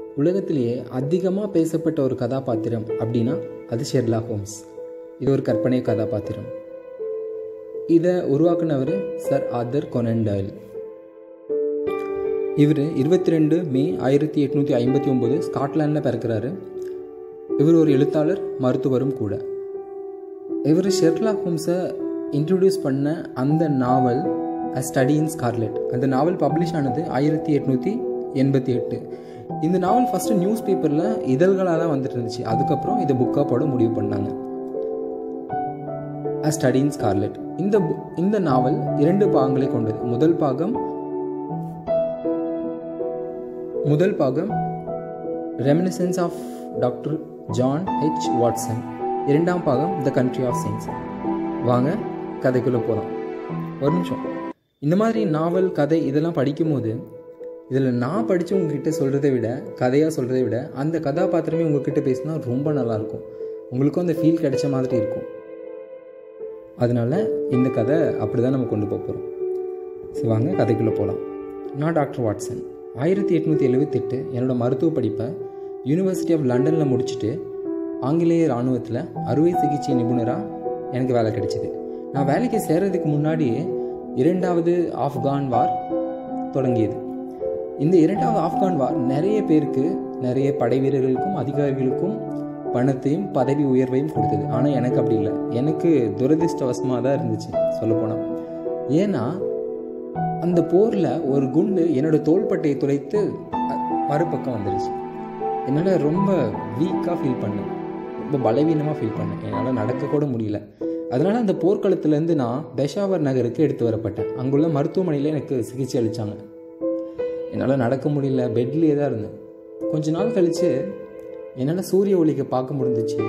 உலகத்திலேயே அதிகமாக பேசப்பட்ட ஒரு கதாபாத்திரம் அப்படின்னா அது ஷெர்லா ஹோம்ஸ் இது ஒரு கற்பனை கதாபாத்திரம் இதை உருவாக்குனவர் சர் ஆதர் கொனன் டாயில் இவர் இருபத்தி ரெண்டு மே ஆயிரத்தி எட்நூற்றி ஐம்பத்தி ஒம்பது ஸ்காட்லாண்டில் பிறக்கிறாரு இவர் ஒரு எழுத்தாளர் மருத்துவரும் கூட இவர் ஷெர்லா ஹோம்ஸை இன்ட்ரடியூஸ் பண்ண அந்த நாவல் அ ஸ்டடி இன் ஸ்கார்லெட் அந்த நாவல் பப்ளிஷ் ஆனது ஆயிரத்தி எட்நூற்றி எண்பத்தி எட்டு இந்த நாவல் ஃபஸ்ட்டு நியூஸ் பேப்பரில் இதழ்களாக தான் வந்துட்டு இருந்துச்சு அதுக்கப்புறம் இதை புக்காக போட முடிவு பண்ணாங்க அ ஸ்டடி இன் ஸ்கார்லெட் இந்த இந்த நாவல் இரண்டு பாகங்களை கொண்டது முதல் பாகம் முதல் பாகம் reminiscences of Doctor John H Watson இரண்டாம் பாகம் த கண்ட்ரி ஆஃப் சயின்ஸ் வாங்க கதைக்குள்ளே போகலாம் ஒரு நிமிஷம் இந்த மாதிரி நாவல் கதை இதெல்லாம் படிக்கும்போது இதில் நான் படித்து உங்ககிட்ட சொல்கிறத விட கதையாக சொல்கிறத விட அந்த கதாபாத்திரமே உங்ககிட்ட பேசினா ரொம்ப நல்லாயிருக்கும் உங்களுக்கும் அந்த ஃபீல் கிடைச்ச மாதிரி இருக்கும் அதனால் இந்த கதை அப்படி தான் நம்ம கொண்டு போக போகிறோம் ஸோ வாங்க கதைக்குள்ளே போகலாம் நான் டாக்டர் வாட்சன் ஆயிரத்தி எட்நூற்றி எழுபத்தெட்டு என்னோடய மருத்துவ படிப்பை யூனிவர்சிட்டி ஆஃப் லண்டனில் முடிச்சுட்டு ஆங்கிலேய இராணுவத்தில் அறுவை சிகிச்சை நிபுணராக எனக்கு வேலை கிடைச்சிது நான் வேலைக்கு சேர்கிறதுக்கு முன்னாடியே இரண்டாவது ஆப்கான் வார் தொடங்கியது இந்த இரண்டாவது ஆப்கான் வார் நிறைய பேருக்கு நிறைய படை வீரர்களுக்கும் அதிகாரிகளுக்கும் பணத்தையும் பதவி உயர்வையும் கொடுத்தது ஆனால் எனக்கு அப்படி இல்லை எனக்கு துரதிருஷ்டவசமாக தான் இருந்துச்சு சொல்லப்போனால் ஏன்னா அந்த போரில் ஒரு குண்டு என்னோடய தோள்பட்டையை துளைத்து மறுபக்கம் வந்துடுச்சு என்னால் ரொம்ப வீக்காக ஃபீல் பண்ணேன் ரொம்ப பலவீனமாக ஃபீல் பண்ணேன் என்னால் நடக்கக்கூட முடியல அதனால் அந்த போர்க்களத்துலேருந்து நான் பெஷாவர் நகருக்கு எடுத்து வரப்பட்டேன் அங்குள்ள மருத்துவமனையில் எனக்கு சிகிச்சை அளித்தாங்க என்னால் நடக்க முடியல பெட்லேயே தான் இருந்தேன் கொஞ்ச நாள் கழித்து என்னால் சூரிய ஒளிக்கு பார்க்க முடிஞ்சிச்சு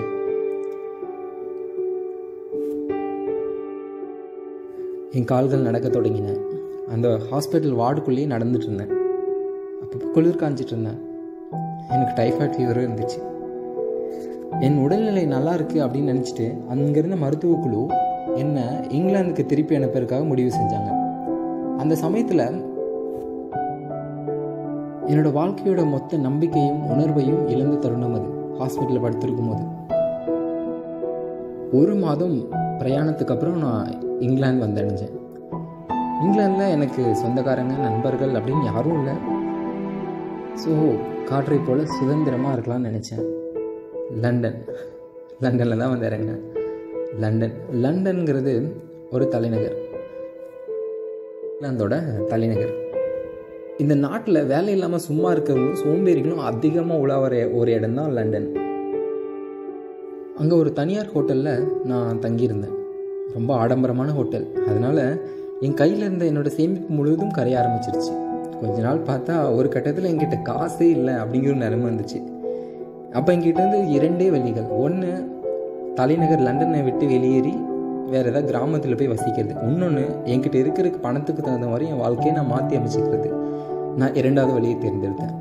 என் கால்கள் நடக்க தொடங்கினேன் அந்த ஹாஸ்பிட்டல் வார்டுக்குள்ளேயே நடந்துட்டு இருந்தேன் அப்பப்போ குளிர் காஞ்சிட்டு இருந்தேன் எனக்கு டைஃபாய்ட் ஃபீவரும் இருந்துச்சு என் உடல்நிலை நல்லா இருக்குது அப்படின்னு நினச்சிட்டு அங்கேருந்த மருத்துவ குழு என்னை இங்கிலாந்துக்கு திருப்பி அனுப்புறதுக்காக முடிவு செஞ்சாங்க அந்த சமயத்தில் என்னோடய வாழ்க்கையோட மொத்த நம்பிக்கையும் உணர்வையும் இழந்த தருணம் அது ஹாஸ்பிட்டலில் படுத்திருக்கும் போது ஒரு மாதம் பிரயாணத்துக்கு அப்புறம் நான் இங்கிலாந்து வந்தடைஞ்சேன் இங்கிலாந்தில் எனக்கு சொந்தக்காரங்க நண்பர்கள் அப்படின்னு யாரும் இல்லை ஸோ காற்றை போல் சுதந்திரமாக இருக்கலாம்னு நினச்சேன் லண்டன் லண்டனில் தான் வந்து இறங்கினேன் லண்டன் லண்டன்கிறது ஒரு தலைநகர் இங்கிலாந்தோட தலைநகர் இந்த நாட்டில் வேலை இல்லாமல் சும்மா இருக்கிறவங்க சோம்பேறிகளும் அதிகமாக உலாவற ஒரு இடம் தான் லண்டன் அங்கே ஒரு தனியார் ஹோட்டலில் நான் தங்கியிருந்தேன் ரொம்ப ஆடம்பரமான ஹோட்டல் அதனால் என் கையில் இருந்த என்னோடய சேமிப்பு முழுவதும் கரைய ஆரம்பிச்சிருச்சு கொஞ்ச நாள் பார்த்தா ஒரு கட்டத்தில் என்கிட்ட காசே இல்லை அப்படிங்கிற ஒரு நிலைமை வந்துச்சு அப்போ என்கிட்ட இருந்து இரண்டே வழிகள் ஒன்று தலைநகர் லண்டனை விட்டு வெளியேறி வேறு ஏதாவது கிராமத்தில் போய் வசிக்கிறது இன்னொன்று என்கிட்ட இருக்கிற பணத்துக்கு தகுந்த மாதிரி என் வாழ்க்கையை நான் மாற்றி அமைச்சிக்கிறது நான் இரண்டாவது வழியை தேர்ந்தெடுத்தேன்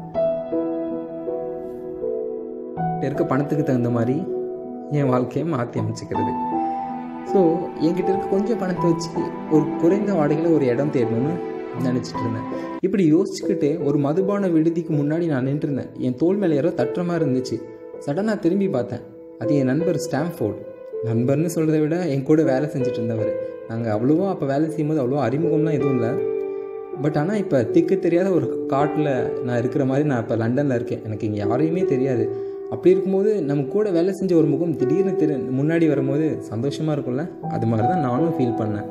இருக்க பணத்துக்கு தகுந்த மாதிரி என் வாழ்க்கையை மாற்றி அமைச்சிக்கிறது ஸோ என்கிட்ட இருக்க கொஞ்சம் பணத்தை வச்சு ஒரு குறைந்த வாடகையில் ஒரு இடம் தேடணும்னு நினச்சிட்டு இருந்தேன் இப்படி யோசிச்சுக்கிட்டே ஒரு மதுபான விடுதிக்கு முன்னாடி நான் நின்றுருந்தேன் என் தோல் மேலே யாரோ தட்டுற மாதிரி இருந்துச்சு சடனாக திரும்பி பார்த்தேன் அது என் நண்பர் ஸ்டாம்ஃபோர்டு நண்பர்னு சொல்கிறத விட என் கூட வேலை செஞ்சுட்டு இருந்தவர் நாங்கள் அவ்வளோவா அப்போ வேலை செய்யும்போது அவ்வளோ அறிமுகம்லாம் எதுவும் இல்லை பட் ஆனால் இப்போ திக்கு தெரியாத ஒரு காட்டில் நான் இருக்கிற மாதிரி நான் இப்போ லண்டனில் இருக்கேன் எனக்கு இங்கே யாரையுமே தெரியாது அப்படி இருக்கும்போது நம்ம கூட வேலை செஞ்ச ஒரு முகம் திடீர்னு தெரி முன்னாடி வரும்போது சந்தோஷமாக இருக்கும்ல அது மாதிரி தான் நானும் ஃபீல் பண்ணேன்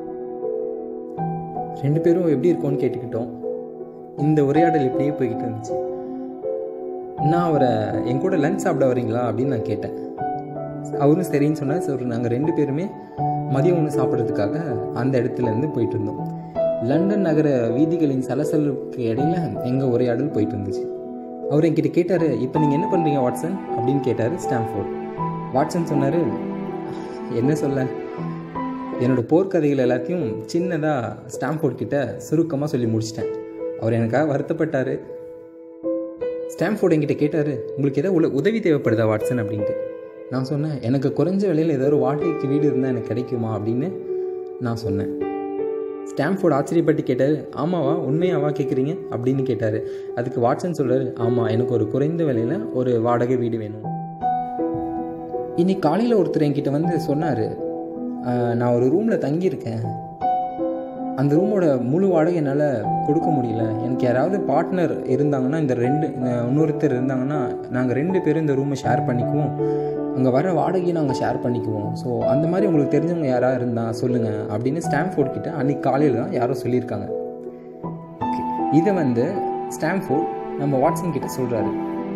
ரெண்டு பேரும் எப்படி இருக்கோன்னு கேட்டுக்கிட்டோம் இந்த உரையாடல் இப்படியே போய்கிட்டு இருந்துச்சு நான் அவரை என் கூட லஞ்ச் சாப்பிட வரீங்களா அப்படின்னு நான் கேட்டேன் அவரும் சரின்னு சொன்னார் சரி நாங்கள் ரெண்டு பேருமே மதியம் ஒன்று சாப்பிட்றதுக்காக அந்த இடத்துலேருந்து போயிட்டு இருந்தோம் லண்டன் நகர வீதிகளின் சலசலுக்கு இடையில எங்கள் உரையாடல் போயிட்டு இருந்துச்சு அவர் என்கிட்ட கேட்டார் இப்போ நீங்கள் என்ன பண்ணுறீங்க வாட்சன் அப்படின்னு கேட்டார் ஸ்டாம்ஃபோர்ட் வாட்சன் சொன்னார் என்ன சொல்ல என்னோடய போர்க்கதைகள் எல்லாத்தையும் சின்னதாக ஸ்டாம்ஃபோர்ட் கிட்ட சுருக்கமாக சொல்லி முடிச்சிட்டேன் அவர் எனக்காக வருத்தப்பட்டார் ஸ்டாம்ஃபோர்ட் என்கிட்ட கேட்டார் உங்களுக்கு ஏதாவது உள்ள உதவி தேவைப்படுதா வாட்சன் அப்படின்ட்டு நான் சொன்னேன் எனக்கு குறைஞ்ச விலையில் ஏதாவது ஒரு வாடகைக்கு வீடு இருந்தால் எனக்கு கிடைக்குமா அப்படின்னு நான் சொன்னேன் ஸ்டாம்ஃபோர்ட் ஆச்சரியப்பட்டு கேட்டார் ஆமாவா உண்மையாவா கேட்குறீங்க அப்படின்னு கேட்டார் அதுக்கு வாட்சன் சொல்கிறார் ஆமாம் எனக்கு ஒரு குறைந்த விலையில் ஒரு வாடகை வீடு வேணும் இன்னைக்கு காலையில் ஒருத்தர் என்கிட்ட வந்து சொன்னார் நான் ஒரு ரூமில் தங்கியிருக்கேன் அந்த ரூமோட முழு வாடகை என்னால் கொடுக்க முடியல எனக்கு யாராவது பார்ட்னர் இருந்தாங்கன்னா இந்த ரெண்டு இன்னொருத்தர் இருந்தாங்கன்னா நாங்கள் ரெண்டு பேரும் இந்த ரூமை ஷேர் பண்ணிக்குவோம் அங்கே வர வாடகையை நாங்கள் ஷேர் பண்ணிக்குவோம் ஸோ அந்த மாதிரி உங்களுக்கு தெரிஞ்சவங்க யாராவது இருந்தால் சொல்லுங்கள் அப்படின்னு ஸ்டாம்ஃபோர்ட் கிட்ட அன்றைக்கி காலையில் தான் யாரோ சொல்லியிருக்காங்க ஓகே இதை வந்து ஸ்டாம்ஃபோர்ட் நம்ம வாட்ஸன் கிட்ட சொல்கிறாரு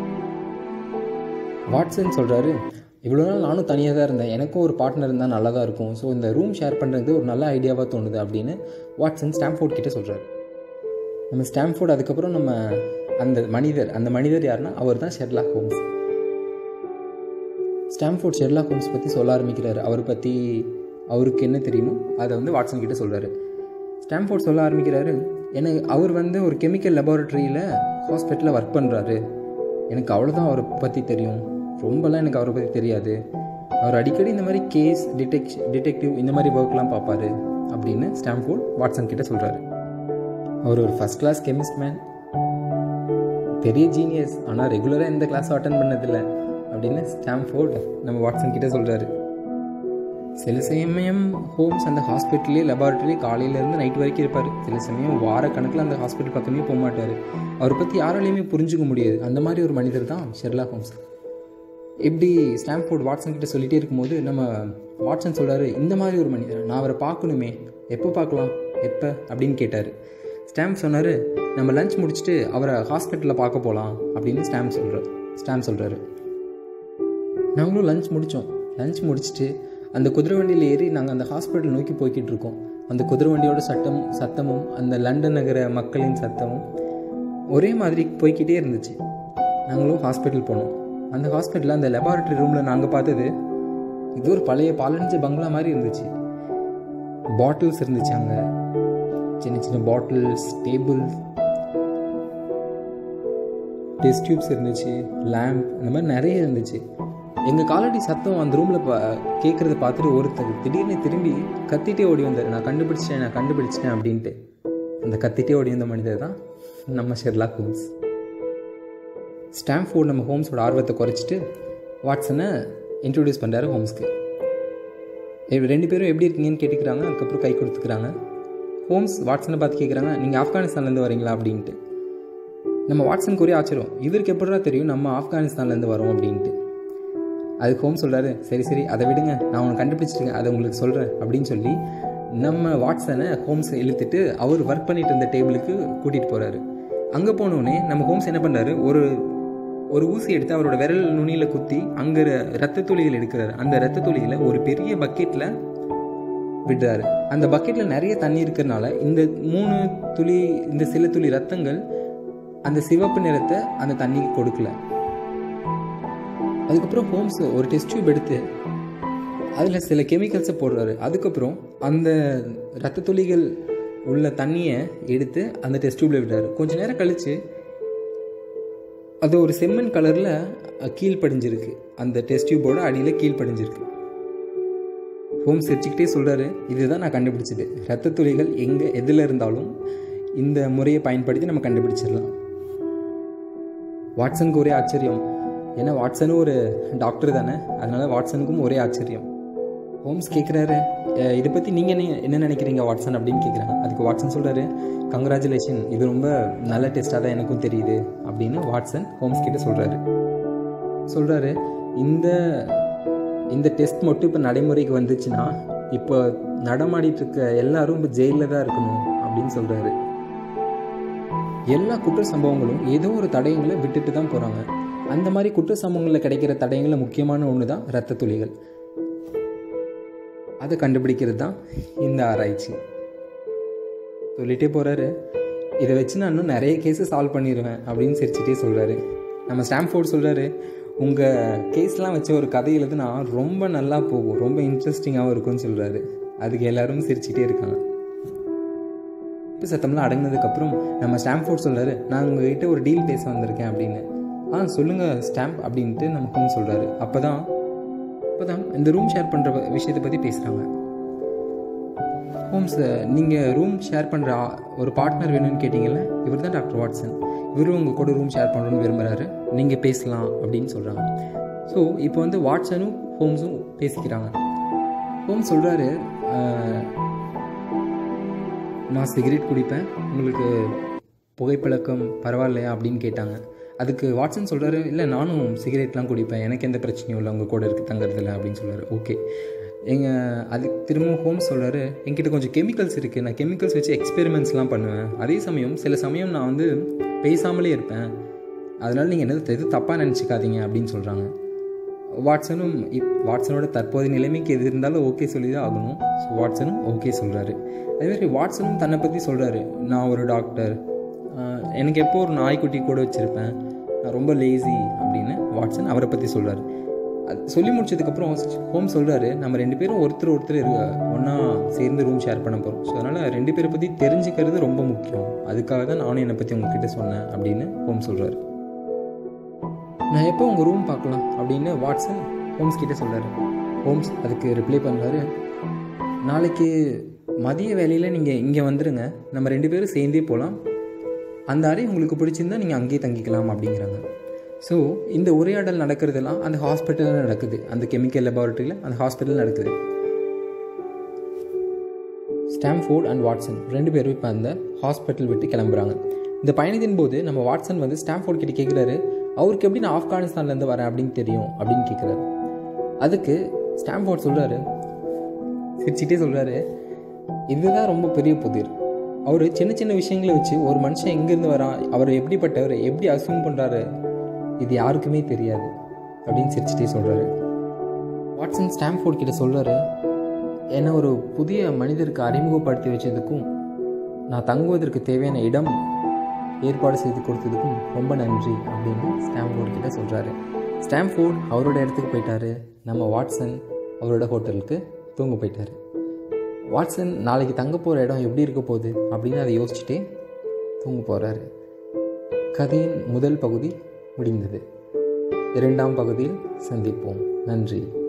வாட்ஸன் சொல்கிறாரு இவ்வளோ நாள் நானும் தனியாக தான் இருந்தேன் எனக்கும் ஒரு பார்ட்னர் இருந்தால் நல்லா தான் இருக்கும் ஸோ இந்த ரூம் ஷேர் பண்ணுறது ஒரு நல்ல ஐடியாவாக தோணுது அப்படின்னு வாட்ஸன் ஸ்டாம்ஃபோர்ட் கிட்ட சொல்கிறாரு நம்ம ஸ்டாம்ஃபோர்ட் அதுக்கப்புறம் நம்ம அந்த மனிதர் அந்த மனிதர் யாருன்னா அவர் தான் Sherlock Holmes Stamford Sherlock Holmes பற்றி சொல்ல ஆரம்பிக்கிறாரு அவரை பற்றி அவருக்கு என்ன தெரியுமோ அதை வந்து வாட்ஸன் கிட்ட சொல்கிறாரு ஸ்டாம்ஃபோர்ட் சொல்ல ஆரம்பிக்கிறாரு எனக்கு அவர் வந்து ஒரு கெமிக்கல் லெபார்ட்டரியில் ஹாஸ்பிட்டலில் ஒர்க் பண்ணுறாரு எனக்கு அவ்வளோதான் அவரை பற்றி தெரியும் ரொம்பலாம் எனக்கு அவரை பற்றி தெரியாது அவர் அடிக்கடி இந்த மாதிரி கேஸ் டிடெக்ஷ் டிடெக்டிவ் இந்த மாதிரி ஒர்க்லாம் பார்ப்பாரு அப்படின்னு ஸ்டாம்ஃபோர்ட் வாட்ஸன் கிட்ட சொல்கிறாரு அவர் ஒரு ஃபஸ்ட் கிளாஸ் கெமிஸ்ட் மேன் பெரிய ஜீனியஸ் ஆனால் ரெகுலராக எந்த கிளாஸும் அட்டன் பண்ணதில்லை அப்படின்னு ஸ்டாம்ஃபோர்ட் நம்ம வாட்ஸன் கிட்ட சொல்கிறாரு சில சமயம் ஹோம்ஸ் அந்த ஹாஸ்பிட்டல்லே லெபார்ட்டரி காலையிலேருந்து நைட் வரைக்கும் இருப்பார் சில சமயம் வார கணக்கில் அந்த ஹாஸ்பிட்டல் பக்கமே போக மாட்டார் அவரை பற்றி யாராலையுமே புரிஞ்சுக்க முடியாது அந்த மாதிரி ஒரு மனிதர் தான் ஷெர்லாக் ஹோம்ஸ் இப்படி ஸ்டாம்ஃபோர்ட் வாட்ஸன் கிட்ட சொல்லிகிட்டே இருக்கும்போது நம்ம வாட்ஸன் சொல்கிறாரு இந்த மாதிரி ஒரு மனிதர் நான் அவரை பார்க்கணுமே எப்போ பார்க்கலாம் எப்போ அப்படின்னு கேட்டார் ஸ்டாம்ப் சொன்னார் நம்ம லஞ்ச் முடிச்சுட்டு அவரை ஹாஸ்பிட்டலில் பார்க்க போகலாம் அப்படின்னு ஸ்டாம்ப் சொல்கிறார் ஸ்டாம்ப் சொல்கிறாரு நாங்களும் லஞ்ச் முடித்தோம் லஞ்ச் முடிச்சுட்டு அந்த குதிரை வண்டியில் ஏறி நாங்கள் அந்த ஹாஸ்பிட்டல் நோக்கி போய்கிட்டு இருக்கோம் அந்த குதிரை வண்டியோட சட்டம் சத்தமும் அந்த லண்டன் நகர மக்களின் சத்தமும் ஒரே மாதிரி போய்கிட்டே இருந்துச்சு நாங்களும் ஹாஸ்பிட்டல் போனோம் அந்த ஹாஸ்பிட்டலில் அந்த லெபார்ட்டரி ரூமில் நாங்கள் பார்த்தது இது ஒரு பழைய பாலடைஞ்ச பங்களா மாதிரி இருந்துச்சு பாட்டில்ஸ் இருந்துச்சு அங்கே சின்ன சின்ன பாட்டில்ஸ் டேபிள்ஸ் டெஸ்ட் டியூப்ஸ் இருந்துச்சு லேம்ப் இந்த மாதிரி நிறைய இருந்துச்சு எங்கள் காலடி சத்தம் அந்த ரூமில் பா கேட்குறத பார்த்துட்டு ஒருத்தர் திடீர்னு திரும்பி கத்திட்டே ஓடி வந்தார் நான் கண்டுபிடிச்சிட்டேன் நான் கண்டுபிடிச்சிட்டேன் அப்படின்ட்டு அந்த கத்திட்டே ஓடி வந்த மனிதர் தான் நம்ம ஷெர்லாக் ஹோம்ஸ் ஸ்டாம்ஃபோர்ட் நம்ம ஹோம்ஸோட ஆர்வத்தை குறைச்சிட்டு வாட்ஸனை இன்ட்ரடியூஸ் பண்ணுறாரு ஹோம்ஸ்க்கு ரெண்டு பேரும் எப்படி இருக்கீங்கன்னு கேட்டுக்கிறாங்க அதுக்கப்புறம் கை கொடுத்துக்கிறாங்க ஹோம்ஸ் வாட்ஸனை பார்த்து கேட்குறாங்க நீங்கள் ஆப்கானிஸ்தான்லேருந்து வரீங்களா அப்படின்ட்டு நம்ம வாட்ஸனுக்கு ஒரே ஆச்சரியம் இவருக்கு எப்படிதான் தெரியும் நம்ம ஆப்கானிஸ்தான்லேருந்து வரோம் அப்படின்ட்டு அதுக்கு ஹோம் சொல்கிறாரு சரி சரி அதை விடுங்க நான் உனக்கு கண்டுபிடிச்சிருக்கேன் அதை உங்களுக்கு சொல்கிறேன் அப்படின்னு சொல்லி நம்ம வாட்ஸனை ஹோம்ஸை இழுத்துட்டு அவர் ஒர்க் பண்ணிட்டு இருந்த டேபிளுக்கு கூட்டிகிட்டு போகிறாரு அங்கே போனோடனே நம்ம ஹோம்ஸ் என்ன பண்ணுறாரு ஒரு ஒரு ஊசி எடுத்து அவரோட விரல் நுனியில் குத்தி அங்கே ரத்த துளிகள் எடுக்கிறாரு அந்த ரத்த துளிகளை ஒரு பெரிய பக்கெட்டில் விடுறாரு அந்த பக்கெட்டில் நிறைய தண்ணி இருக்கிறனால இந்த மூணு துளி இந்த சில துளி ரத்தங்கள் அந்த சிவப்பு நிறத்தை அந்த தண்ணிக்கு கொடுக்கல அதுக்கப்புறம் ஹோம்ஸ் ஒரு டெஸ்ட் டியூப் எடுத்து அதில் சில கெமிக்கல்ஸை போடுறாரு அதுக்கப்புறம் அந்த ரத்த துளிகள் உள்ள தண்ணியை எடுத்து அந்த டெஸ்ட் டியூப்பில் விடுறாரு கொஞ்ச நேரம் கழித்து அது ஒரு செம்மண் கலரில் கீழ் படிஞ்சிருக்கு அந்த டெஸ்ட் டியூபோட அடியில் கீழ் படிஞ்சிருக்கு ஹோம் சிரிச்சுக்கிட்டே சொல்கிறாரு இதுதான் நான் கண்டுபிடிச்சது ரத்த துளிகள் எங்கே எதில் இருந்தாலும் இந்த முறையை பயன்படுத்தி நம்ம கண்டுபிடிச்சிடலாம் வாட்சனுக்கு ஒரே ஆச்சரியம் ஏன்னா வாட்சனும் ஒரு டாக்டர் தானே அதனால் வாட்சனுக்கும் ஒரே ஆச்சரியம் ஹோம்ஸ் கேட்குறாரு இதை பற்றி நீங்கள் என்ன என்ன நினைக்கிறீங்க வாட்சன் அப்படின்னு கேட்குறாங்க அதுக்கு வாட்சன் சொல்கிறாரு கங்க்ராச்சுலேஷன் இது ரொம்ப நல்ல டெஸ்ட்டாக தான் எனக்கும் தெரியுது அப்படின்னு வாட்சன் ஹோம்ஸ் கிட்ட சொல்கிறாரு சொல்கிறாரு இந்த இந்த டெஸ்ட் மட்டும் இப்போ நடைமுறைக்கு வந்துச்சுன்னா இப்போ நடமாடிட்டு இருக்க எல்லாரும் இப்போ ஜெயிலில் தான் இருக்கணும் அப்படின்னு சொல்கிறாரு எல்லா குற்ற சம்பவங்களும் ஏதோ ஒரு தடயங்களை விட்டுட்டு தான் போகிறாங்க அந்த மாதிரி குற்ற சம்பவங்களில் கிடைக்கிற தடயங்களில் முக்கியமான ஒன்று தான் இரத்த துளிகள் அதை கண்டுபிடிக்கிறது தான் இந்த ஆராய்ச்சி சொல்லிகிட்டே போகிறாரு இதை வச்சு நான் இன்னும் நிறைய கேஸை சால்வ் பண்ணிடுவேன் அப்படின்னு சிரிச்சிட்டே சொல்கிறாரு நம்ம ஸ்டாம்ஃபோர்ட் சொல்கிறாரு உங்கள் கேஸ்லாம் வச்ச ஒரு கதை எழுதுனா ரொம்ப நல்லா போகும் ரொம்ப இன்ட்ரெஸ்டிங்காகவும் இருக்கும்னு சொல்கிறாரு அதுக்கு எல்லோரும் சிரிச்சிட்டே இருக்காங்க இப்போ சத்தம்லாம் அடங்கினதுக்கப்புறம் நம்ம ஸ்டாம்ஃபோர்ட் சொல்கிறாரு நான் உங்ககிட்ட ஒரு டீல் பேச வந்திருக்கேன் அப்படின்னு ஆ சொல்லுங்கள் ஸ்டாம்ப் அப்படின்ட்டு நம்ம ஹோம் சொல்கிறாரு அப்போ தான் அப்போ தான் இந்த ரூம் ஷேர் பண்ணுற விஷயத்தை பற்றி பேசுகிறாங்க ஹோம்ஸ் நீங்கள் ரூம் ஷேர் பண்ணுற ஒரு பார்ட்னர் வேணும்னு கேட்டிங்கல்ல இவர் தான் டாக்டர் வாட்சன் இவரும் உங்கள் கூட ரூம் ஷேர் பண்ணணும்னு விரும்புகிறாரு நீங்கள் பேசலாம் அப்படின்னு சொல்கிறாங்க ஸோ இப்போ வந்து வாட்சனும் ஹோம்ஸும் பேசிக்கிறாங்க ஹோம்ஸ் சொல்கிறாரு நான் சிகரெட் குடிப்பேன் உங்களுக்கு புகைப்பழக்கம் பரவாயில்லையா அப்படின்னு கேட்டாங்க அதுக்கு வாட்சன் சொல்கிறாரு இல்லை நானும் சிகரெட்லாம் குடிப்பேன் எனக்கு எந்த பிரச்சனையும் இல்லை உங்கள் கூட இருக்கு தங்குறதில்ல அப்படின்னு சொல்கிறாரு ஓகே எங்கள் அதுக்கு திரும்பவும் ஹோம்ஸ் சொல்கிறாரு என்கிட்ட கொஞ்சம் கெமிக்கல்ஸ் இருக்குது நான் கெமிக்கல்ஸ் வச்சு எக்ஸ்பெரிமெண்ட்ஸ்லாம் பண்ணுவேன் அதே சமயம் சில சமயம் நான் வந்து பேசாமலே இருப்பேன் அதனால் நீங்கள் என்னது எது தப்பாக நினச்சிக்காதீங்க அப்படின்னு சொல்கிறாங்க வாட்ஸனும் இப் வாட்ஸனோட தற்போதைய நிலைமைக்கு எது இருந்தாலும் ஓகே சொல்லி தான் ஆகணும் ஸோ வாட்ஸனும் ஓகே சொல்கிறாரு அதேமாதிரி வாட்ஸனும் தன்னை பற்றி சொல்கிறாரு நான் ஒரு டாக்டர் எனக்கு எப்போ ஒரு நாய்க்குட்டி கூட வச்சுருப்பேன் நான் ரொம்ப லேசி அப்படின்னு வாட்ஸன் அவரை பற்றி சொல்கிறாரு அது சொல்லி முடிச்சதுக்கப்புறம் ஹோம் சொல்கிறாரு நம்ம ரெண்டு பேரும் ஒருத்தர் ஒருத்தர் ஒன்றா சேர்ந்து ரூம் ஷேர் பண்ண போகிறோம் ஸோ அதனால் ரெண்டு பேரை பற்றி தெரிஞ்சுக்கிறது ரொம்ப முக்கியம் அதுக்காக தான் நானும் என்னை பற்றி உங்ககிட்ட சொன்னேன் அப்படின்னு ஹோம் சொல்கிறாரு நான் எப்போ உங்கள் ரூம் பார்க்கலாம் அப்படின்னு வாட்ஸன் ஹோம்ஸ் கிட்டே சொல்கிறாரு ஹோம்ஸ் அதுக்கு ரிப்ளை பண்ணுறாரு நாளைக்கு மதிய வேலையில் நீங்கள் இங்கே வந்துடுங்க நம்ம ரெண்டு பேரும் சேர்ந்தே போகலாம் அந்த அறை உங்களுக்கு பிடிச்சிருந்தா நீங்கள் அங்கேயே தங்கிக்கலாம் அப்படிங்கிறாங்க ஸோ இந்த உரையாடல் நடக்கிறதெல்லாம் அந்த ஹாஸ்பிட்டலில் நடக்குது அந்த கெமிக்கல் லெபார்ட்டரியில் அந்த ஹாஸ்பிட்டல் நடக்குது ஸ்டாம்ஃபோர்ட் அண்ட் வாட்சன் ரெண்டு பேரும் இப்போ அந்த ஹாஸ்பிட்டல் விட்டு கிளம்புறாங்க இந்த பயணத்தின் போது நம்ம வாட்சன் வந்து ஸ்டாம்ஃபோர்ட் கிட்ட கேட்குறாரு அவருக்கு எப்படி நான் ஆப்கானிஸ்தான்லேருந்து வரேன் அப்படின்னு தெரியும் அப்படின்னு கேட்குறாரு அதுக்கு ஸ்டாம்ஃபோர்ட் சொல்கிறாரு சிரிச்சிட்டே சொல்கிறாரு இதுதான் ரொம்ப பெரிய புதிர் அவர் சின்ன சின்ன விஷயங்களை வச்சு ஒரு மனுஷன் எங்கேருந்து வரான் அவர் எப்படிப்பட்டவர் எப்படி அசியூம் பண்ணுறாரு இது யாருக்குமே தெரியாது அப்படின்னு சிரிச்சிட்டே சொல்கிறாரு வாட்சன் ஸ்டாம்ஃபோர்ட் கிட்ட சொல்கிறாரு என்னை ஒரு புதிய மனிதருக்கு அறிமுகப்படுத்தி வச்சதுக்கும் நான் தங்குவதற்கு தேவையான இடம் ஏற்பாடு செய்து கொடுத்ததுக்கும் ரொம்ப நன்றி அப்படின்னு ஸ்டாம்ஃபோர்ட் கிட்ட சொல்கிறாரு ஸ்டாம்ஃபோர்ட் அவரோட இடத்துக்கு போயிட்டாரு நம்ம வாட்சன் அவரோட ஹோட்டலுக்கு தூங்க போயிட்டாரு வாட்சன் நாளைக்கு தங்க போகிற இடம் எப்படி இருக்க போகுது அப்படின்னு அதை யோசிச்சுட்டே தூங்க போகிறாரு கதையின் முதல் பகுதி முடிந்தது இரண்டாம் பகுதியில் சந்திப்போம் நன்றி